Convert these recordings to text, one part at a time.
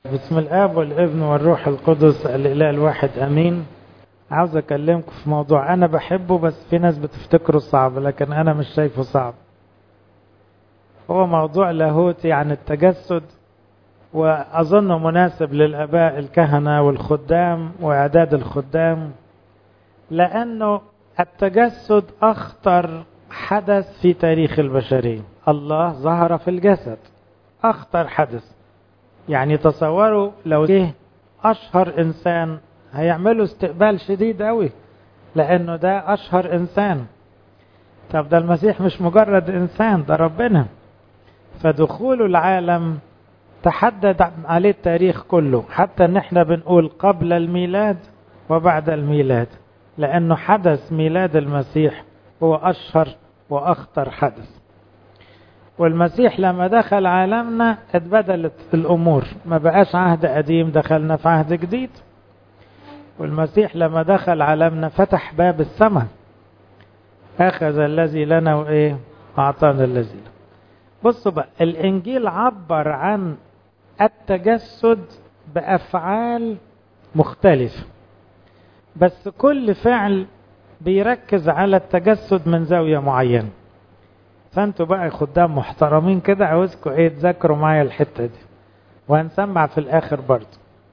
بسم الاب والابن والروح القدس الاله الواحد امين عاوز اكلمكم في موضوع انا بحبه بس في ناس بتفتكره صعب لكن انا مش شايفه صعب هو موضوع لاهوتي عن التجسد واظنه مناسب للاباء الكهنه والخدام واعداد الخدام لانه التجسد اخطر حدث في تاريخ البشريه الله ظهر في الجسد اخطر حدث يعني تصوروا لو جه اشهر انسان هيعملوا استقبال شديد قوي لانه ده اشهر انسان طب ده المسيح مش مجرد انسان ده ربنا فدخوله العالم تحدد عليه التاريخ كله حتى ان احنا بنقول قبل الميلاد وبعد الميلاد لانه حدث ميلاد المسيح هو اشهر واخطر حدث والمسيح لما دخل عالمنا اتبدلت الامور ما بقاش عهد قديم دخلنا في عهد جديد والمسيح لما دخل عالمنا فتح باب السماء اخذ الذي لنا وايه اعطانا الذي لنا بصوا بقى الانجيل عبر عن التجسد بافعال مختلفه بس كل فعل بيركز على التجسد من زاويه معينه فانتوا بقى خدام محترمين كده عاوزكم ايه تذاكروا معايا الحته دي وهنسمع في الاخر برضه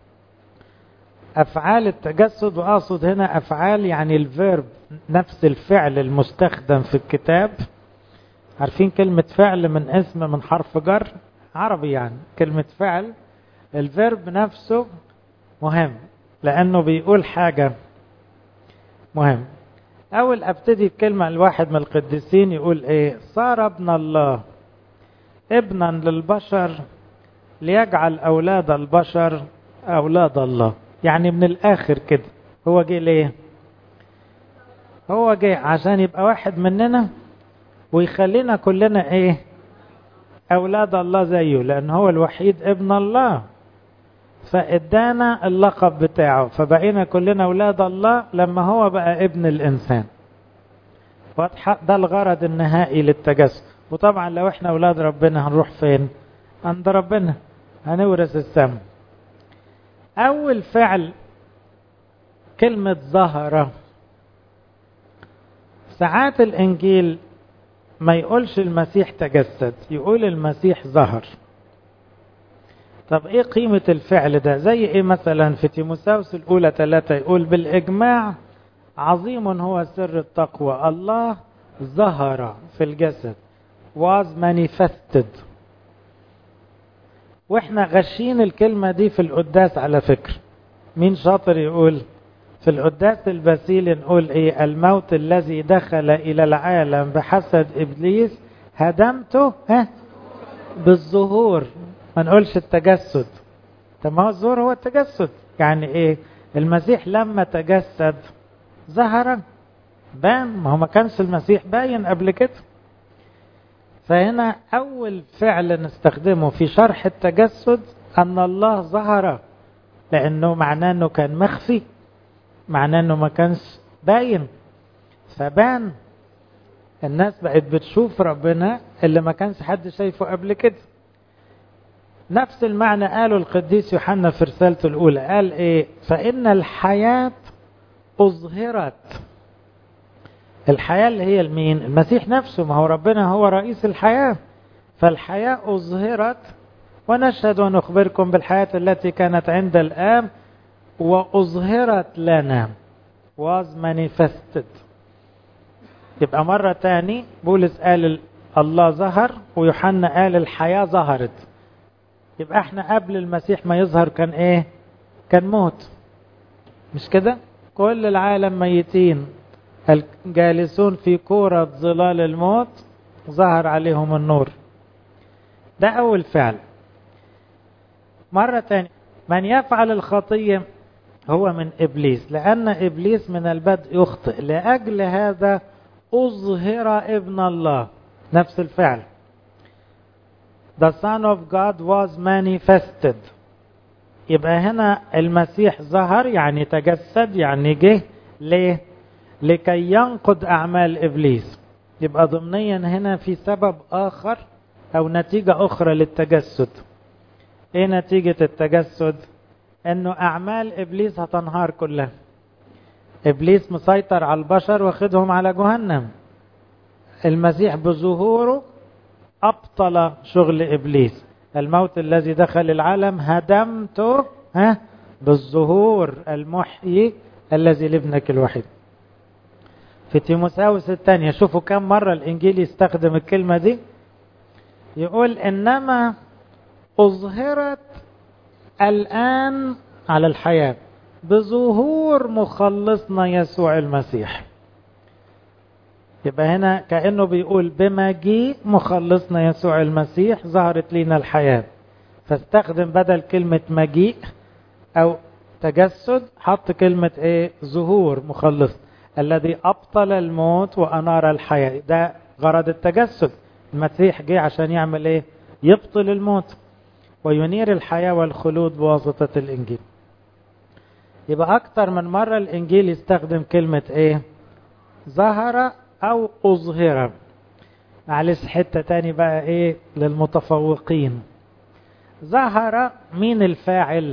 افعال التجسد واقصد هنا افعال يعني الفيرب نفس الفعل المستخدم في الكتاب عارفين كلمة فعل من اسم من حرف جر عربي يعني كلمة فعل الفيرب نفسه مهم لأنه بيقول حاجة مهم أول أبتدي بكلمة الواحد من القديسين يقول إيه صار ابن الله ابنا للبشر ليجعل أولاد البشر أولاد الله يعني من الآخر كده هو جه ليه هو جه عشان يبقى واحد مننا ويخلينا كلنا ايه اولاد الله زيه لان هو الوحيد ابن الله فادانا اللقب بتاعه فبقينا كلنا اولاد الله لما هو بقى ابن الانسان واضحه ده الغرض النهائي للتجسد وطبعا لو احنا اولاد ربنا هنروح فين عند ربنا هنورث السماء اول فعل كلمه ظهر ساعات الانجيل ما يقولش المسيح تجسد يقول المسيح ظهر طب ايه قيمة الفعل ده زي ايه مثلا في تيموساوس الاولى ثلاثة يقول بالاجماع عظيم هو سر التقوى الله ظهر في الجسد was manifested واحنا غشين الكلمة دي في القداس على فكرة مين شاطر يقول في القداس البسيل نقول ايه الموت الذي دخل الى العالم بحسد ابليس هدمته ها بالظهور ما نقولش التجسد طب ما هو الظهور هو التجسد يعني ايه المسيح لما تجسد ظهر بان ما هو ما كانش المسيح باين قبل كده فهنا اول فعل نستخدمه في شرح التجسد ان الله ظهر لانه معناه انه كان مخفي معناه انه ما كانش باين فبان الناس بقت بتشوف ربنا اللي ما كانش حد شايفه قبل كده نفس المعنى قاله القديس يوحنا في رسالته الاولى قال ايه فان الحياه اظهرت الحياه اللي هي المين المسيح نفسه ما هو ربنا هو رئيس الحياه فالحياه اظهرت ونشهد ونخبركم بالحياه التي كانت عند الاب وأظهرت لنا was manifested يبقى مرة تاني بولس قال الله ظهر ويوحنا قال الحياة ظهرت يبقى احنا قبل المسيح ما يظهر كان ايه كان موت مش كده كل العالم ميتين الجالسون في كورة ظلال الموت ظهر عليهم النور ده أول فعل مرة تانية من يفعل الخطية هو من ابليس لان ابليس من البدء يخطئ لاجل هذا اظهر ابن الله نفس الفعل The Son of God was manifested يبقى هنا المسيح ظهر يعني تجسد يعني جه ليه؟ لكي ينقض أعمال إبليس يبقى ضمنيا هنا في سبب آخر أو نتيجة أخرى للتجسد ايه نتيجة التجسد انه اعمال ابليس هتنهار كلها ابليس مسيطر على البشر واخدهم على جهنم المسيح بظهوره ابطل شغل ابليس الموت الذي دخل العالم هدمته ها بالظهور المحيي الذي لابنك الوحيد في تيموساوس الثانية شوفوا كم مرة الإنجيل يستخدم الكلمة دي يقول إنما أظهرت الآن على الحياة بظهور مخلصنا يسوع المسيح يبقى هنا كأنه بيقول بمجيء مخلصنا يسوع المسيح ظهرت لنا الحياة فاستخدم بدل كلمة مجيء أو تجسد حط كلمة ايه ظهور مخلص الذي أبطل الموت وأنار الحياة ده غرض التجسد المسيح جه عشان يعمل ايه يبطل الموت وينير الحياة والخلود بواسطة الإنجيل يبقى أكتر من مرة الإنجيل يستخدم كلمة إيه ظهر أو أظهر معلش حتة تاني بقى إيه للمتفوقين ظهر مين الفاعل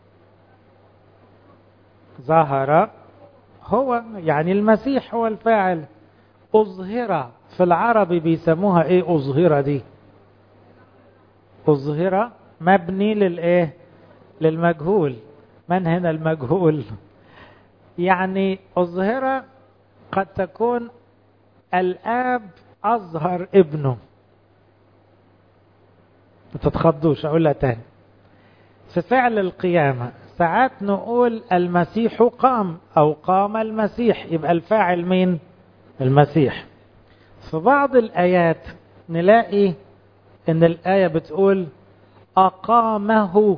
ظهر هو يعني المسيح هو الفاعل أظهر في العربي بيسموها إيه أظهر دي أظهر مبني للإيه للمجهول من هنا المجهول يعني أظهر قد تكون الآب أظهر ابنه ما تتخضوش أقولها تاني في فعل القيامة ساعات نقول المسيح قام أو قام المسيح يبقى الفاعل مين المسيح في بعض الآيات نلاقي إن الآية بتقول أقامه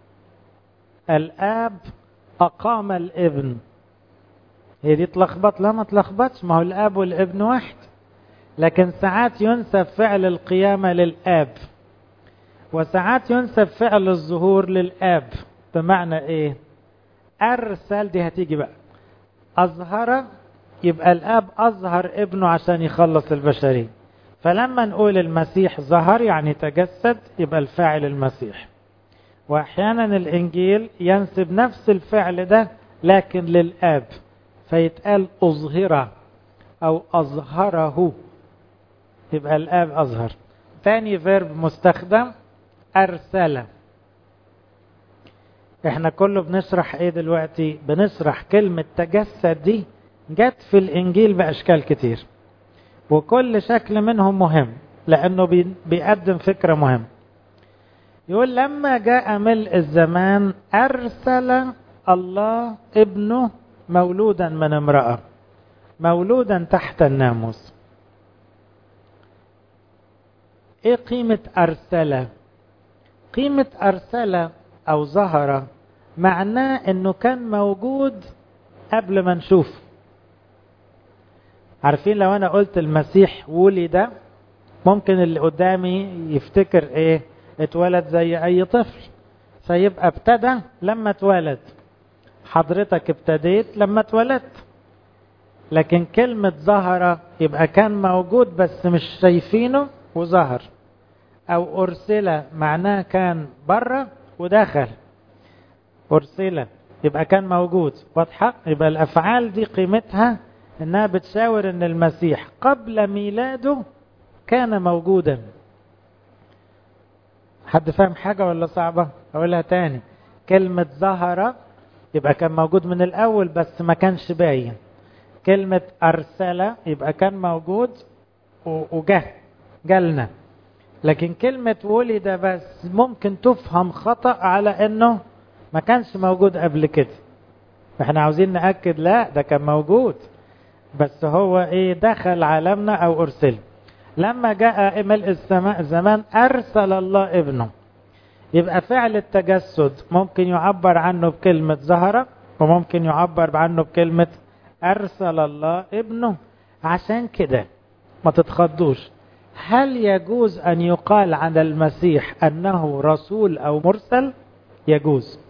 الآب أقام الابن هي دي تلخبط لا ما تلخبطش ما هو الآب والابن واحد لكن ساعات ينسب فعل القيامة للآب وساعات ينسب فعل الظهور للآب بمعنى إيه أرسل دي هتيجي بقى أظهر يبقى الآب أظهر ابنه عشان يخلص البشرية فلما نقول المسيح ظهر يعني تجسد يبقى الفاعل المسيح واحيانا الانجيل ينسب نفس الفعل ده لكن للاب فيتقال اظهر او اظهره يبقى الاب اظهر ثاني فيرب مستخدم ارسل احنا كله بنشرح ايه دلوقتي بنشرح كلمة تجسد دي جت في الانجيل باشكال كتير وكل شكل منهم مهم لانه بيقدم فكرة مهمة يقول لما جاء ملء الزمان أرسل الله ابنه مولودا من امرأة مولودا تحت الناموس ايه قيمة أرسل قيمة أرسل أو ظهر معناه انه كان موجود قبل ما نشوف عارفين لو انا قلت المسيح ولد ممكن اللي قدامي يفتكر ايه اتولد زي اي طفل فيبقى ابتدى لما اتولد حضرتك ابتديت لما اتولدت لكن كلمة ظهر يبقى كان موجود بس مش شايفينه وظهر او ارسل معناه كان بره ودخل ارسل يبقى كان موجود واضحة يبقى الافعال دي قيمتها انها بتشاور ان المسيح قبل ميلاده كان موجودا حد فاهم حاجة ولا صعبة أقولها تاني كلمة ظهر يبقى كان موجود من الأول بس ما كانش باين كلمة أرسل يبقى كان موجود وجه جالنا لكن كلمة ولد بس ممكن تفهم خطأ على أنه ما كانش موجود قبل كده احنا عاوزين نأكد لا ده كان موجود بس هو ايه دخل عالمنا او ارسل لما جاء ملء السماء زمان أرسل الله ابنه يبقى فعل التجسد ممكن يعبر عنه بكلمة ظهر وممكن يعبر عنه بكلمة أرسل الله ابنه عشان كده ما تتخضوش هل يجوز أن يقال عن المسيح أنه رسول أو مرسل يجوز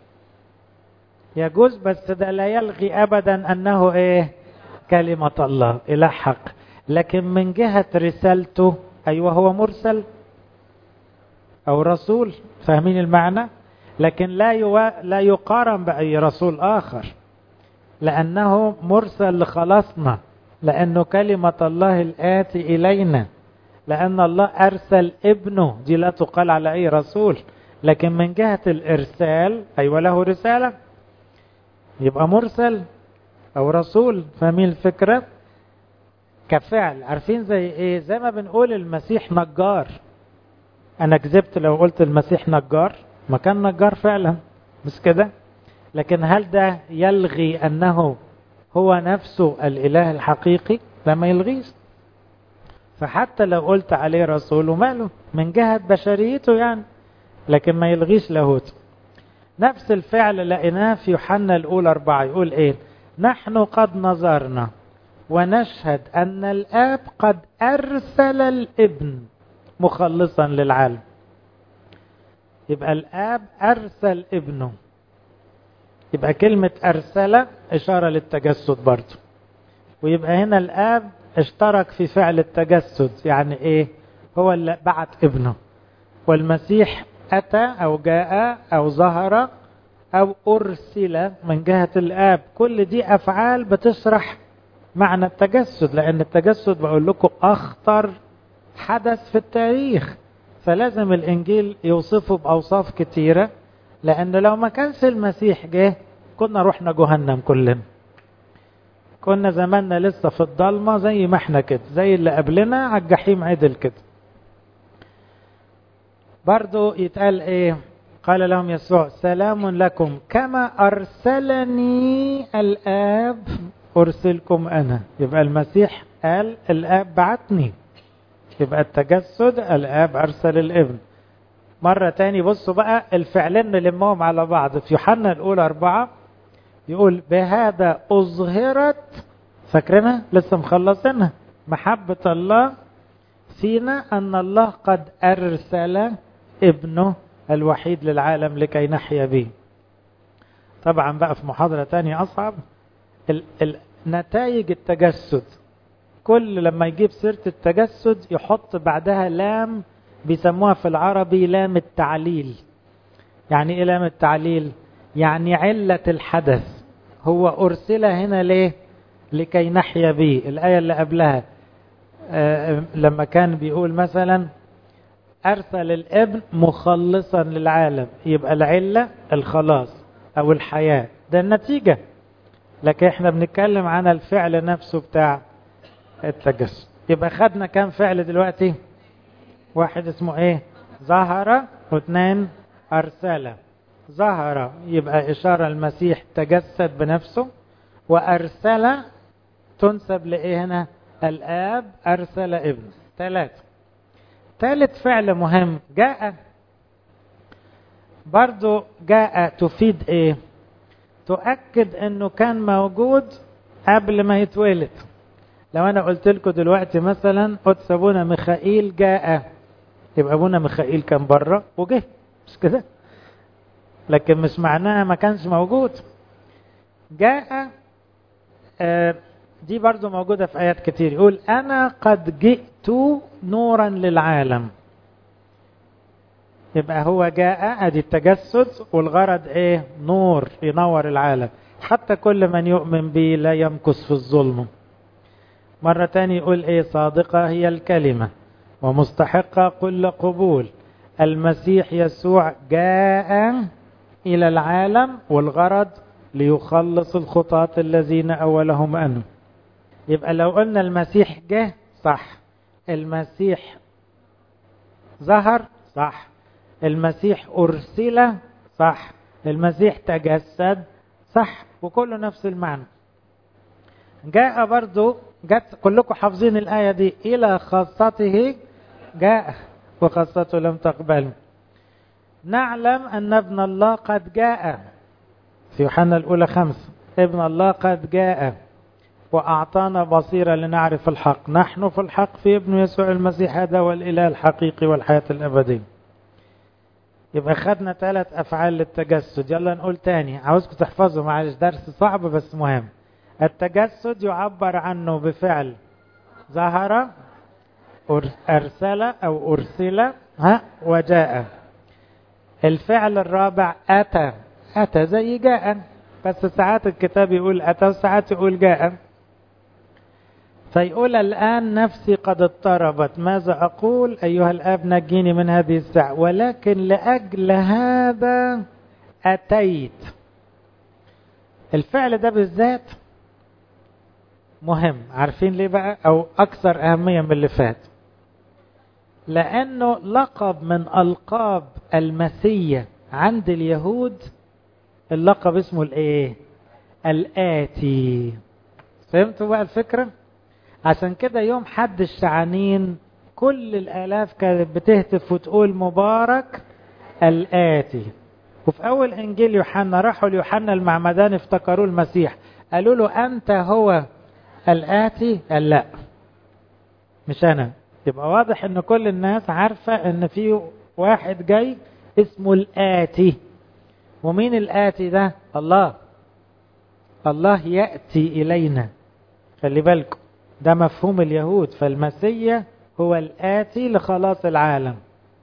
يجوز بس ده لا يلغي أبدا أنه إيه كلمة الله إله حق لكن من جهة رسالته أيوة هو مرسل أو رسول فاهمين المعنى لكن لا يو... لا يقارن بأي رسول آخر لأنه مرسل لخلاصنا لأنه كلمة الله الآتي إلينا لأن الله أرسل ابنه دي لا تقال على أي رسول لكن من جهة الإرسال أيوة له رسالة يبقى مرسل أو رسول فاهمين الفكرة كفعل عارفين زي إيه زي ما بنقول المسيح نجار أنا كذبت لو قلت المسيح نجار ما كان نجار فعلا مش كده لكن هل ده يلغي أنه هو نفسه الإله الحقيقي لا ما يلغيش فحتى لو قلت عليه رسول وماله من جهة بشريته يعني لكن ما يلغيش لاهوته نفس الفعل لقيناه في يوحنا الأولى أربعة يقول إيه نحن قد نظرنا ونشهد أن الآب قد أرسل الابن مخلصا للعالم يبقى الآب أرسل ابنه يبقى كلمة أرسل إشارة للتجسد برضه ويبقى هنا الآب اشترك في فعل التجسد يعني إيه هو اللي بعت ابنه والمسيح أتى أو جاء أو ظهر أو أرسل من جهة الآب كل دي أفعال بتشرح معنى التجسد لأن التجسد بقول لكم أخطر حدث في التاريخ فلازم الإنجيل يوصفه بأوصاف كتيرة لأن لو ما كانش المسيح جه كنا رحنا جهنم كلنا كنا زماننا لسه في الضلمة زي ما احنا كده زي اللي قبلنا على الجحيم عدل كده برضو يتقال ايه قال لهم يسوع سلام لكم كما أرسلني الآب أرسلكم أنا يبقى المسيح قال الآب بعتني يبقى التجسد الآب أرسل الابن مرة تاني بصوا بقى الفعلين نلمهم على بعض في يوحنا الأولى أربعة يقول بهذا أظهرت فاكرينها لسه مخلصينها محبة الله فينا أن الله قد أرسل ابنه الوحيد للعالم لكي نحيا به طبعا بقى في محاضرة تانية أصعب ال ال نتائج التجسد كل لما يجيب سيرة التجسد يحط بعدها لام بيسموها في العربي لام التعليل يعني ايه لام التعليل يعني علة الحدث هو أرسل هنا ليه لكي نحيا به الآية اللي قبلها آه لما كان بيقول مثلا أرسل الابن مخلصا للعالم يبقى العلة الخلاص أو الحياة ده النتيجة لكن احنا بنتكلم عن الفعل نفسه بتاع التجسد يبقى خدنا كام فعل دلوقتي واحد اسمه ايه ظهر واثنين أرسل ظهر يبقى إشارة المسيح تجسد بنفسه وأرسل تنسب لإيه هنا الآب أرسل ابن ثلاثة ثالث فعل مهم جاء برضو جاء تفيد ايه تؤكد انه كان موجود قبل ما يتولد لو انا قلت لكم دلوقتي مثلا قدس ابونا ميخائيل جاء يبقى ابونا ميخائيل كان بره وجه مش كده لكن مش معناها ما كانش موجود جاء آه دي برضو موجودة في آيات كتير يقول أنا قد جئت نورا للعالم يبقى هو جاء ادي التجسد والغرض ايه نور ينور العالم حتى كل من يؤمن به لا يمكث في الظلم مرة تانية يقول ايه صادقة هي الكلمة ومستحقة كل قبول المسيح يسوع جاء إلى العالم والغرض ليخلص الخطاة الذين أولهم أنه يبقى لو قلنا المسيح جه صح المسيح ظهر صح المسيح أرسل صح المسيح تجسد صح وكله نفس المعنى جاء برضو جت كلكم حافظين الآية دي إلى خاصته جاء وخاصته لم تقبله نعلم أن ابن الله قد جاء في يوحنا الأولى خمسة ابن الله قد جاء وأعطانا بصيرة لنعرف الحق نحن في الحق في ابن يسوع المسيح هذا والإله الحقيقي والحياة الأبدية يبقى خدنا ثلاث أفعال للتجسد يلا نقول تاني عاوزكم تحفظوا معلش درس صعب بس مهم التجسد يعبر عنه بفعل ظهر أرسل أو أرسل ها وجاء الفعل الرابع أتى أتى زي جاء بس ساعات الكتاب يقول أتى وساعات يقول جاء فيقول الآن نفسي قد اضطربت ماذا أقول أيها الآب نجيني من هذه الساعة ولكن لأجل هذا أتيت الفعل ده بالذات مهم عارفين ليه بقى أو أكثر أهمية من اللي فات لأنه لقب من ألقاب المسية عند اليهود اللقب اسمه الايه الآتي فهمتوا بقى الفكرة عشان كده يوم حد الشعانين كل الآلاف كانت بتهتف وتقول مبارك الآتي وفي أول إنجيل يوحنا راحوا ليوحنا المعمدان افتكروا المسيح قالوا له أنت هو الآتي قال لا مش أنا يبقى واضح ان كل الناس عارفة ان في واحد جاي اسمه الآتي ومين الآتي ده الله الله يأتي إلينا خلي بالكم ده مفهوم اليهود فالمسيح هو الآتي لخلاص العالم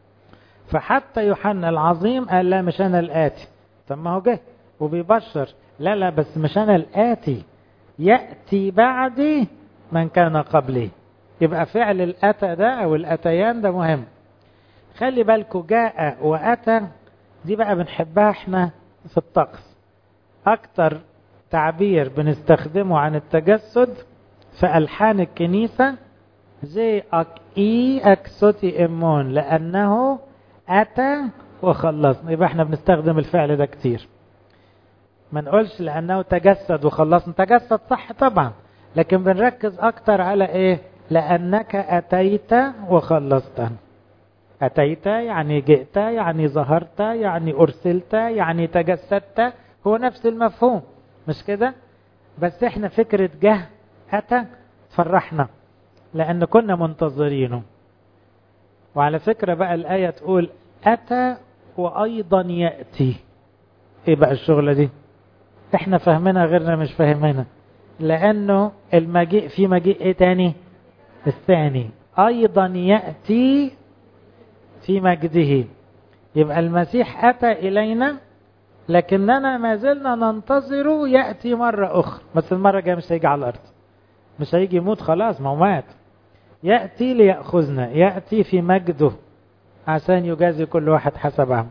فحتى يوحنا العظيم قال لا مش أنا الآتي طب ما هو جه وبيبشر لا لا بس مش أنا الآتي يأتي بعدي من كان قبلي يبقى فعل الأتى ده أو الأتيان ده مهم خلي بالكم جاء وأتى دي بقى بنحبها احنا في الطقس أكتر تعبير بنستخدمه عن التجسد في ألحان الكنيسة زي أك إي أكسوتي إمون لأنه أتى وخلصنا يبقى احنا بنستخدم الفعل ده كتير ما نقولش لأنه تجسد وخلصنا تجسد صح طبعا لكن بنركز أكتر على إيه لأنك أتيت وخلصتنا أتيت يعني جئت يعني ظهرت يعني أرسلت يعني تجسدت هو نفس المفهوم مش كده بس احنا فكرة جه أتى فرحنا لأن كنا منتظرينه وعلى فكرة بقى الآية تقول أتى وأيضا يأتي إيه بقى الشغلة دي احنا فاهمينها غيرنا مش فاهمينها لأنه المجيء في مجيء إيه تاني الثاني أيضا يأتي في مجده يبقى المسيح أتى إلينا لكننا ما زلنا ننتظره يأتي مرة أخرى بس المرة الجاية مش هيجي على الأرض مش هيجي يموت خلاص ما هو مات يأتي ليأخذنا يأتي في مجده عشان يجازي كل واحد حسب عمله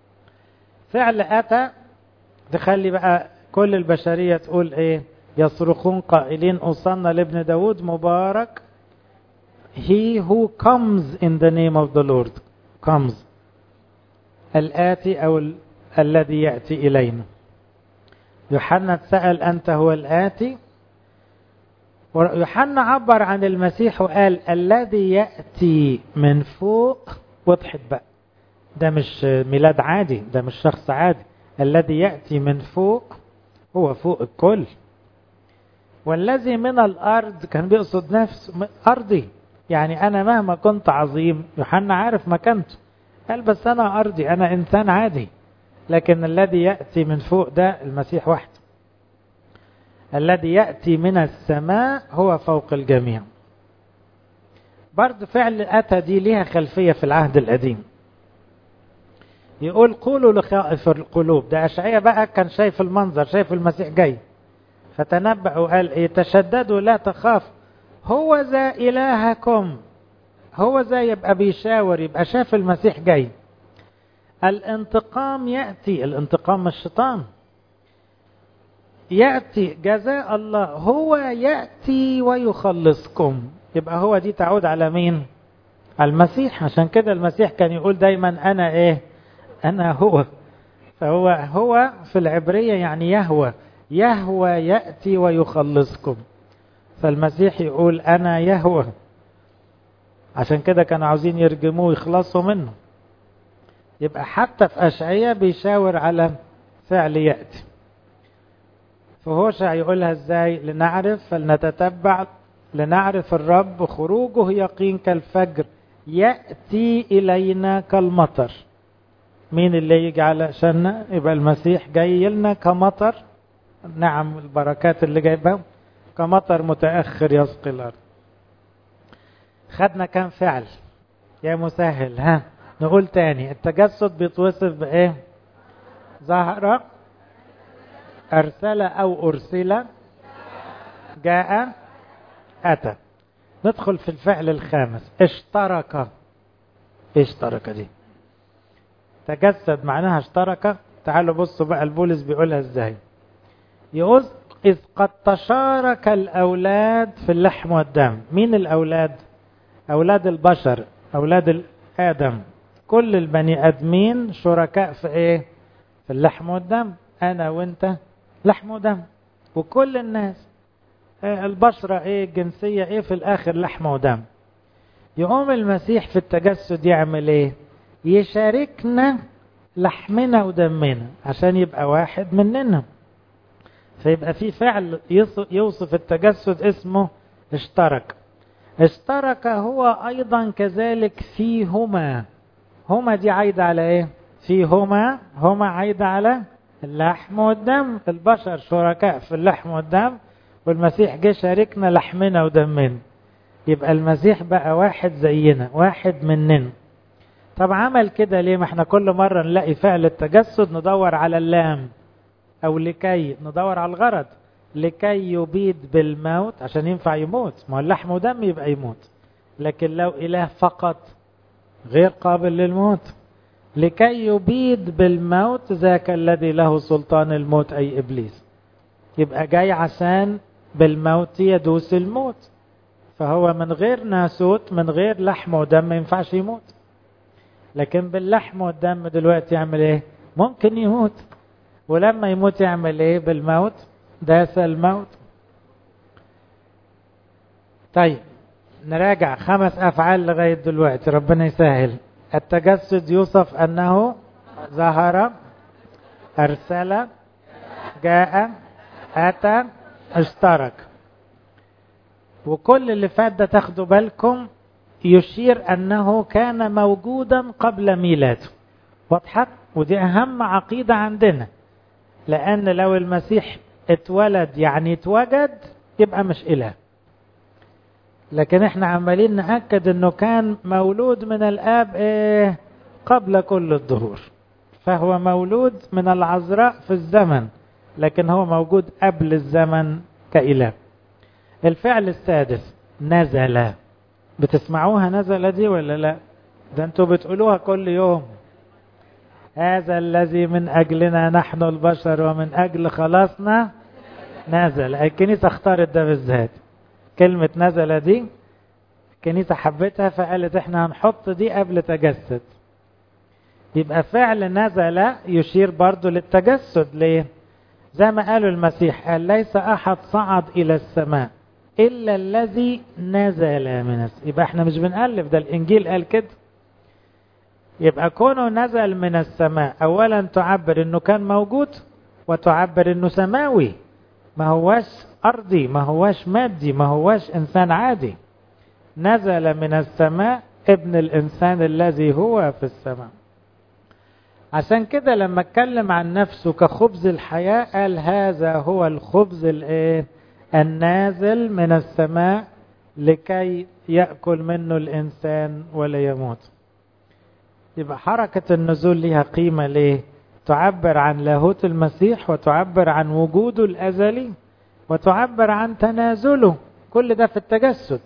فعل أتى تخلي بقى كل البشرية تقول إيه يصرخون قائلين أوصلنا لابن داود مبارك he who comes in the name of the Lord comes الآتي أو ال... الذي يأتي إلينا يوحنا سأل أنت هو الآتي يوحنا عبر عن المسيح وقال الذي يأتي من فوق وضحت بقى ده مش ميلاد عادي ده مش شخص عادي الذي يأتي من فوق هو فوق الكل والذي من الأرض كان بيقصد نفسه أرضي يعني أنا مهما كنت عظيم يوحنا عارف مكانته قال بس أنا أرضي أنا إنسان عادي لكن الذي يأتي من فوق ده المسيح وحده الذي يأتي من السماء هو فوق الجميع برضه فعل أتى دي ليها خلفية في العهد القديم يقول قولوا لخائف القلوب ده أشعية بقى كان شايف المنظر شايف المسيح جاي فتنبأ وقال ايه تشددوا لا تخاف هو ذا إلهكم هو ذا يبقى بيشاور يبقى شاف المسيح جاي الانتقام يأتي الانتقام من الشيطان يأتي جزاء الله هو يأتي ويخلصكم يبقى هو دي تعود على مين على المسيح عشان كده المسيح كان يقول دايما أنا إيه أنا هو فهو هو في العبرية يعني يهوى يهوى يأتي ويخلصكم فالمسيح يقول أنا يهوى عشان كده كانوا عاوزين يرجموه ويخلصوا منه يبقى حتى في أشعية بيشاور على فعل يأتي فهوشع يقولها ازاي لنعرف فلنتتبع لنعرف الرب خروجه يقين كالفجر يأتي إلينا كالمطر مين اللي يجي علشان يبقى المسيح جاي لنا كمطر نعم البركات اللي جايبها كمطر متأخر يسقي الأرض خدنا كام فعل يا مسهل ها نقول تاني التجسد بيتوصف بايه ظهر ارسل او ارسل جاء اتى ندخل في الفعل الخامس اشترك ايه اشترك دي تجسد معناها اشترك تعالوا بصوا بقى البولس بيقولها ازاي يقول إذ قد تشارك الأولاد في اللحم والدم مين الأولاد أولاد البشر أولاد آدم كل البني آدمين شركاء في إيه في اللحم والدم أنا وأنت لحم ودم وكل الناس البشرة إيه الجنسية إيه في الآخر لحم ودم يقوم المسيح في التجسد يعمل إيه يشاركنا لحمنا ودمنا عشان يبقى واحد مننا فيبقى في فعل يوصف التجسد اسمه اشترك اشترك هو ايضا كذلك فيهما هما دي عايدة على ايه فيهما هما عايدة على اللحم والدم البشر شركاء في اللحم والدم والمسيح جه شاركنا لحمنا ودمنا يبقى المسيح بقى واحد زينا واحد مننا طب عمل كده ليه ما احنا كل مرة نلاقي فعل التجسد ندور على اللام او لكي ندور على الغرض لكي يبيد بالموت عشان ينفع يموت ما هو اللحم ودم يبقى يموت لكن لو اله فقط غير قابل للموت لكي يبيد بالموت ذاك الذي له سلطان الموت اي ابليس يبقى جاي عشان بالموت يدوس الموت فهو من غير ناسوت من غير لحم ودم ما ينفعش يموت لكن باللحم والدم دلوقتي يعمل ايه ممكن يموت ولما يموت يعمل ايه بالموت داس الموت طيب نراجع خمس افعال لغايه دلوقتي ربنا يسهل التجسد يوصف انه ظهر ارسل جاء اتى اشترك وكل اللي فات ده تاخدوا بالكم يشير انه كان موجودا قبل ميلاده واضحه ودي اهم عقيده عندنا لأن لو المسيح اتولد يعني اتوجد يبقى مش إله لكن احنا عمالين نأكد انه كان مولود من الآب ايه قبل كل الظهور فهو مولود من العذراء في الزمن لكن هو موجود قبل الزمن كإله الفعل السادس نزل بتسمعوها نزل دي ولا لا ده انتوا بتقولوها كل يوم هذا الذي من أجلنا نحن البشر ومن أجل خلاصنا نزل الكنيسة اختارت ده بالذات كلمة نزل دي الكنيسة حبتها فقالت احنا هنحط دي قبل تجسد يبقى فعل نزل يشير برضو للتجسد ليه زي ما قالوا المسيح قال ليس أحد صعد إلى السماء إلا الذي نزل من السماء يبقى احنا مش بنألف ده الإنجيل قال كده يبقى كونه نزل من السماء اولا تعبر انه كان موجود وتعبر انه سماوي ما هواش ارضي ما هواش مادي ما هواش انسان عادي نزل من السماء ابن الانسان الذي هو في السماء عشان كده لما اتكلم عن نفسه كخبز الحياة قال هذا هو الخبز الايه النازل من السماء لكي يأكل منه الإنسان ولا يموت يبقى حركة النزول لها قيمة ليه تعبر عن لاهوت المسيح وتعبر عن وجوده الأزلي وتعبر عن تنازله كل ده في التجسد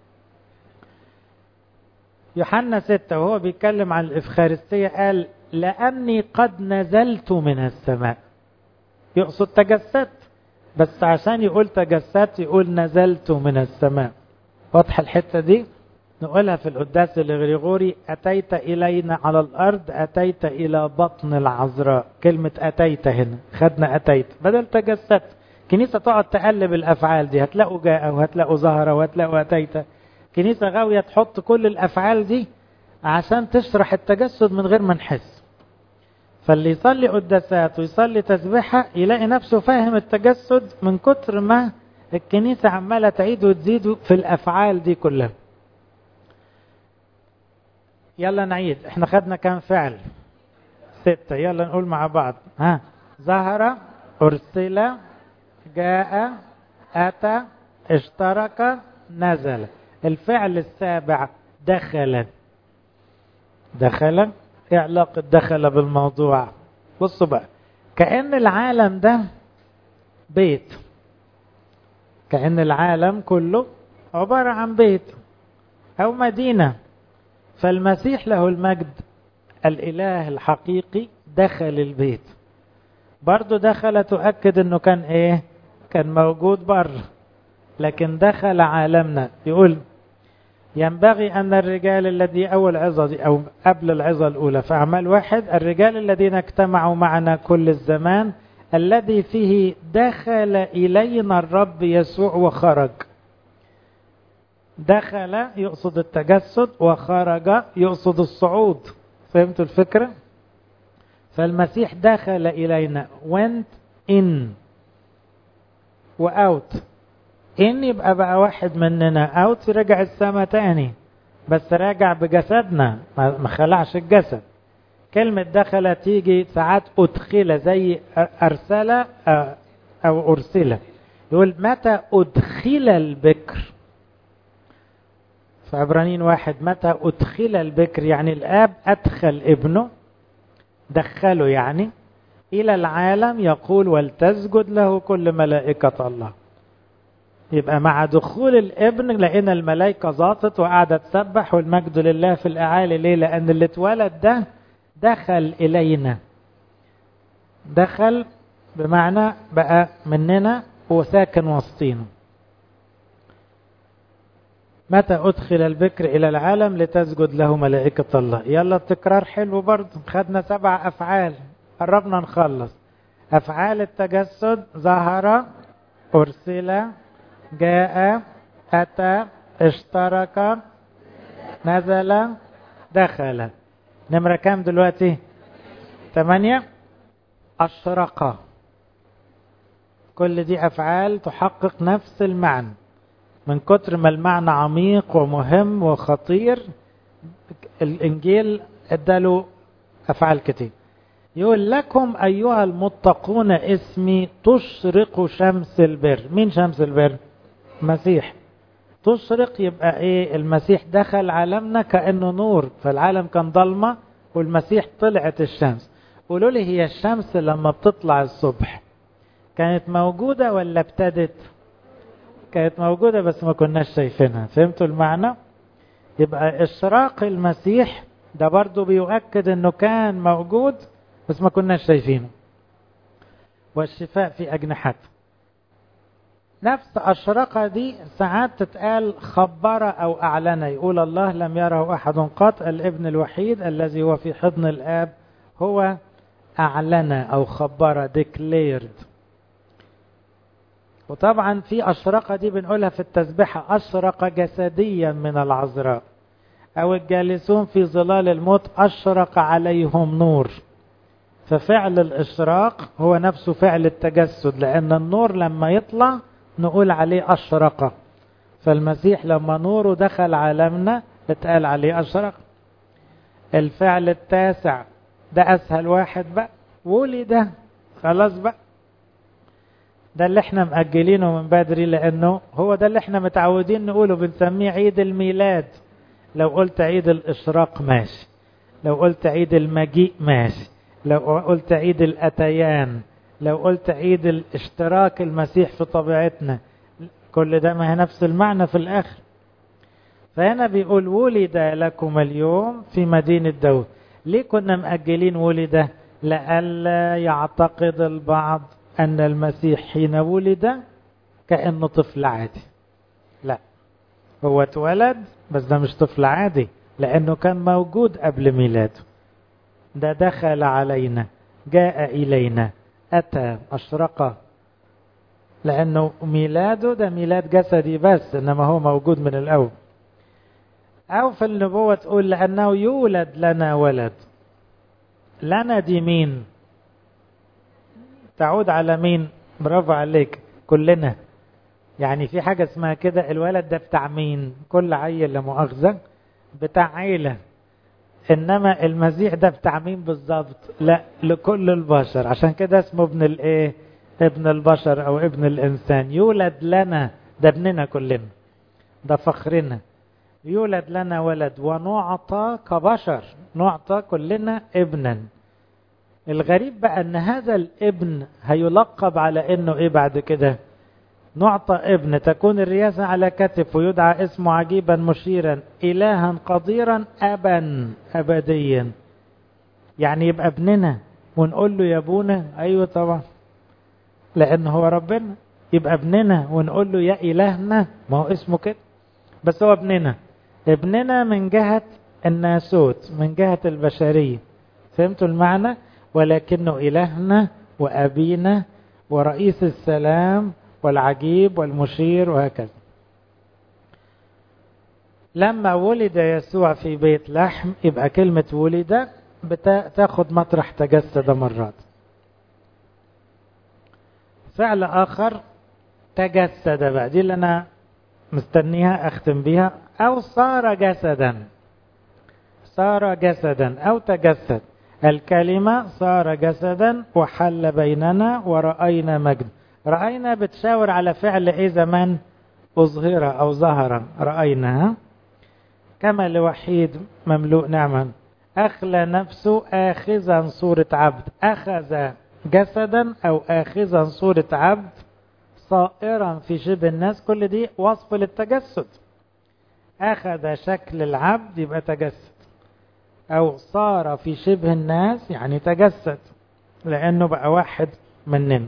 يوحنا ستة وهو بيتكلم عن الإفخارستية قال لأني قد نزلت من السماء يقصد تجسدت بس عشان يقول تجسدت يقول نزلت من السماء واضحة الحتة دي نقولها في القداس الغريغوري أتيت إلينا على الأرض أتيت إلى بطن العذراء كلمة أتيت هنا خدنا أتيت بدل تجسدت كنيسة تقعد تقلب الأفعال دي هتلاقوا جاء وهتلاقوا ظهر وهتلاقوا أتيت كنيسة غاوية تحط كل الأفعال دي عشان تشرح التجسد من غير ما نحس فاللي يصلي قداسات ويصلي تسبيحة يلاقي نفسه فاهم التجسد من كتر ما الكنيسة عمالة تعيد وتزيد في الأفعال دي كلها يلا نعيد احنا خدنا كام فعل ستة يلا نقول مع بعض ها ظهر أرسل جاء أتى اشترك نزل الفعل السابع دخل دخل ايه علاقة دخل بالموضوع بصوا بقى كأن العالم ده بيت كأن العالم كله عبارة عن بيت أو مدينة فالمسيح له المجد الإله الحقيقي دخل البيت برضو دخل تؤكد أنه كان إيه كان موجود بره لكن دخل عالمنا يقول ينبغي أن الرجال الذي أول عظة دي أو قبل العظة الأولى في أعمال واحد الرجال الذين اجتمعوا معنا كل الزمان الذي فيه دخل إلينا الرب يسوع وخرج دخل يقصد التجسد وخرج يقصد الصعود فهمتوا الفكرة فالمسيح دخل إلينا went in وأوت إن يبقى بقى واحد مننا أوت رجع السما تاني بس راجع بجسدنا ما خلعش الجسد كلمة دخل تيجي ساعات أدخل زي أرسل أو أرسل يقول متى أدخل البكر في عبرانيين واحد متى أدخل البكر يعني الآب أدخل ابنه دخله يعني إلى العالم يقول ولتسجد له كل ملائكة الله يبقى مع دخول الابن لقينا الملائكة ظاطت وقاعدة تسبح والمجد لله في الأعالي ليه لأن اللي اتولد ده دخل إلينا دخل بمعنى بقى مننا وساكن وسطينا متى أدخل البكر إلى العالم لتسجد له ملائكة الله يلا التكرار حلو برضه خدنا سبع أفعال قربنا نخلص أفعال التجسد ظهر أرسل جاء أتى اشترك نزل دخل نمرة كام دلوقتي ثمانية أشرق كل دي أفعال تحقق نفس المعنى من كتر ما المعنى عميق ومهم وخطير الإنجيل اداله أفعال كتير يقول لكم أيها المتقون اسمي تشرق شمس البر مين شمس البر مسيح تشرق يبقى ايه المسيح دخل عالمنا كأنه نور فالعالم كان ضلمة والمسيح طلعت الشمس قولوا لي هي الشمس لما بتطلع الصبح كانت موجودة ولا ابتدت كانت موجودة بس ما كناش شايفينها فهمتوا المعنى يبقى اشراق المسيح ده برضو بيؤكد انه كان موجود بس ما كناش شايفينه والشفاء في أجنحته نفس أشرقة دي ساعات تتقال خبر أو أعلن يقول الله لم يره أحد قط الابن الوحيد الذي هو في حضن الآب هو أعلن أو خبر declared وطبعا في أشرقة دي بنقولها في التسبيحة أشرق جسديا من العذراء أو الجالسون في ظلال الموت أشرق عليهم نور ففعل الإشراق هو نفسه فعل التجسد لأن النور لما يطلع نقول عليه أشرق فالمسيح لما نوره دخل عالمنا اتقال عليه أشرق الفعل التاسع ده أسهل واحد بقى ولد خلاص بقى ده اللي احنا مأجلينه من بدري لأنه هو ده اللي احنا متعودين نقوله بنسميه عيد الميلاد لو قلت عيد الإشراق ماشي لو قلت عيد المجيء ماشي لو قلت عيد الأتيان لو قلت عيد الاشتراك المسيح في طبيعتنا كل ده ما هي نفس المعنى في الآخر فهنا بيقول ولد لكم اليوم في مدينة داود ليه كنا مأجلين ولد لئلا يعتقد البعض أن المسيح حين ولد كأنه طفل عادي لا هو اتولد بس ده مش طفل عادي لأنه كان موجود قبل ميلاده ده دخل علينا جاء إلينا أتى أشرق لأنه ميلاده ده ميلاد جسدي بس إنما هو موجود من الأول أو في النبوة تقول لأنه يولد لنا ولد لنا دي مين تعود على مين برافو عليك كلنا يعني في حاجة اسمها كده الولد ده بتاع مين كل عيل لمؤاخذة بتاع عيلة انما المسيح ده بتاع مين بالظبط لا لكل البشر عشان كده اسمه ابن الايه ابن البشر او ابن الانسان يولد لنا ده ابننا كلنا ده فخرنا يولد لنا ولد ونعطى كبشر نعطى كلنا ابنا الغريب بقى ان هذا الابن هيلقب على انه ايه بعد كده نعطى ابن تكون الرياسة على كتف ويدعى اسمه عجيبا مشيرا إلها قديرا أبا أبديا يعني يبقى ابننا ونقول له يا ابونا أيوة طبعا لأن هو ربنا يبقى ابننا ونقول له يا إلهنا ما هو اسمه كده بس هو ابننا ابننا من جهة الناسوت من جهة البشرية فهمتوا المعنى ولكنه إلهنا وأبينا ورئيس السلام والعجيب والمشير وهكذا لما ولد يسوع في بيت لحم يبقى كلمة ولد بتاخد مطرح تجسد مرات فعل آخر تجسد بقى دي اللي أنا مستنيها أختم بيها أو صار جسدا صار جسدا أو تجسد الكلمة صار جسدا وحل بيننا ورأينا مجد رأينا بتشاور على فعل إيه زمان أظهر أو ظهر رأينا كما لوحيد مملوء نعما أخلى نفسه آخذا صورة عبد أخذ جسدا أو آخذا صورة عبد صائرا في شبه الناس كل دي وصف للتجسد أخذ شكل العبد يبقى تجسد أو صار في شبه الناس يعني تجسد لأنه بقى واحد مننا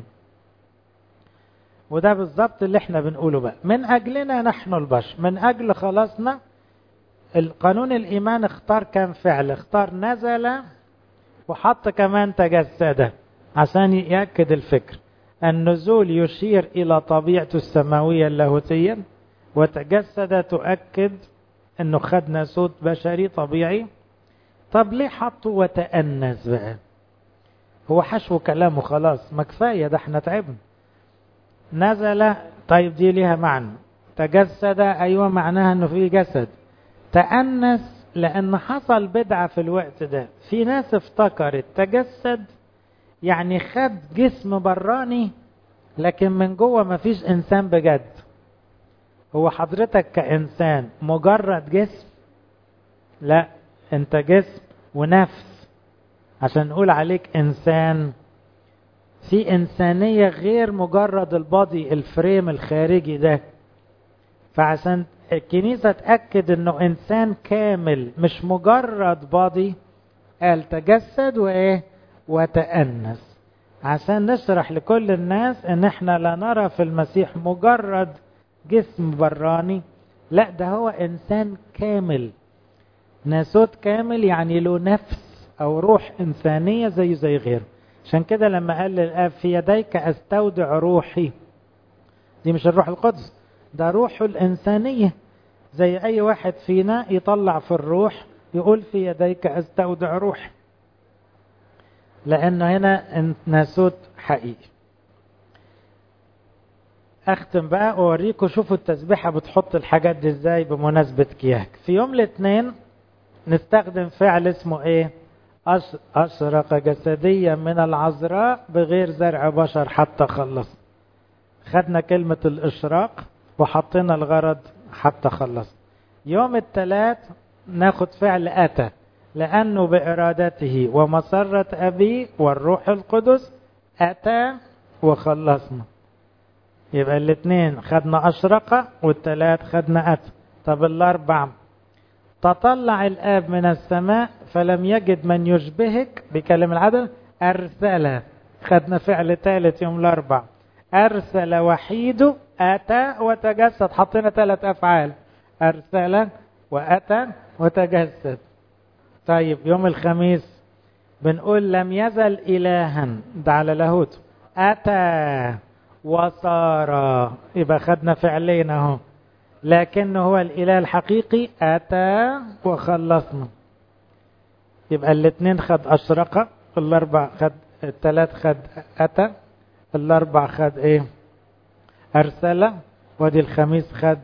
وده بالظبط اللي احنا بنقوله بقى من أجلنا نحن البشر من أجل خلاصنا القانون الإيمان اختار كم فعل اختار نزل وحط كمان تجسد عشان يأكد الفكر النزول يشير إلى طبيعته السماوية اللاهوتية وتجسد تؤكد أنه خد ناسوت بشري طبيعي طب ليه حطوا وتأنس بقى هو حشو كلامه خلاص ما كفاية ده احنا تعبنا نزل طيب دي ليها معنى تجسد أيوة معناها أنه في جسد تأنس لأن حصل بدعة في الوقت ده في ناس افتكرت تجسد يعني خد جسم براني لكن من جوه مفيش إنسان بجد هو حضرتك كإنسان مجرد جسم لا انت جسم ونفس عشان نقول عليك إنسان في إنسانية غير مجرد البادي الفريم الخارجي ده فعشان الكنيسة تأكد انه انسان كامل مش مجرد بادي قال تجسد وايه وتأنس عشان نشرح لكل الناس ان احنا لا نرى في المسيح مجرد جسم براني لا ده هو انسان كامل ناسوت كامل يعني له نفس او روح انسانية زي زي غيره عشان كده لما قال للاب في يديك استودع روحي دي مش الروح القدس ده روحه الإنسانية زي أي واحد فينا يطلع في الروح يقول في يديك أستودع روح لأنه هنا ناسوت حقيقي أختم بقى وأوريكم شوفوا التسبيحة بتحط الحاجات دي إزاي بمناسبة كياك في يوم الاثنين نستخدم فعل اسمه إيه أشرق جسديا من العذراء بغير زرع بشر حتى خلص خدنا كلمة الإشراق وحطينا الغرض حتى خلص يوم الثلاث ناخد فعل أتى لأنه بإرادته ومسرة أبي والروح القدس أتى وخلصنا يبقى الاثنين خدنا أشرقة والثلاث خدنا أتى طب الأربع تطلع الآب من السماء فلم يجد من يشبهك بكلم العدل أرسل خدنا فعل ثالث يوم الأربع أرسل وحيده أتى وتجسد حطينا ثلاث أفعال أرسل وأتى وتجسد طيب يوم الخميس بنقول لم يزل إلها ده على لاهوت أتى وصار يبقى خدنا فعلين اهو لكنه هو الإله الحقيقي أتى وخلصنا يبقى الاثنين خد أشرقة الأربع خد الثلاث خد أتى الأربع خد إيه أرسل ودي الخميس خد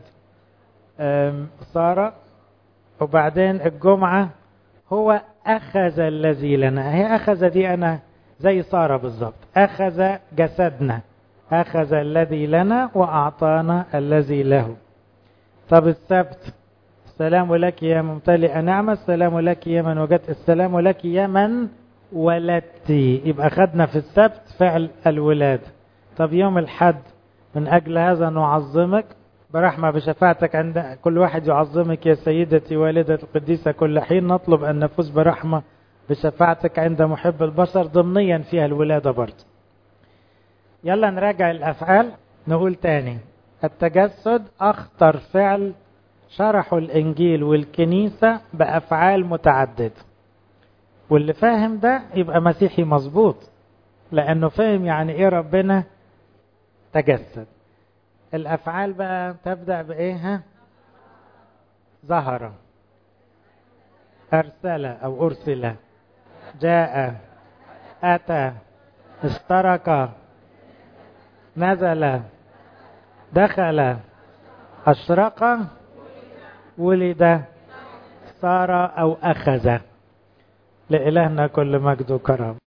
صار وبعدين الجمعة هو أخذ الذي لنا هي أخذ دي أنا زي صار بالظبط أخذ جسدنا أخذ الذي لنا وأعطانا الذي له طب السبت السلام لك يا ممتلئ نعمة السلام لك يا من وجدت السلام لك يا من ولدتي يبقى خدنا في السبت فعل الولاد طب يوم الحد من أجل هذا نعظمك برحمة بشفاعتك عند كل واحد يعظمك يا سيدتي والدة القديسة كل حين نطلب أن نفوز برحمة بشفاعتك عند محب البشر ضمنيا فيها الولادة برضه يلا نراجع الأفعال نقول تاني التجسد أخطر فعل شرحوا الإنجيل والكنيسة بأفعال متعددة واللي فاهم ده يبقى مسيحي مظبوط لأنه فاهم يعني إيه ربنا تجسد الأفعال بقى تبدأ بإيه ها ظهر أرسل أو أرسل جاء أتى اشترك نزل دخل أشرق ولد صار أو أخذ لإلهنا كل مجد وكرم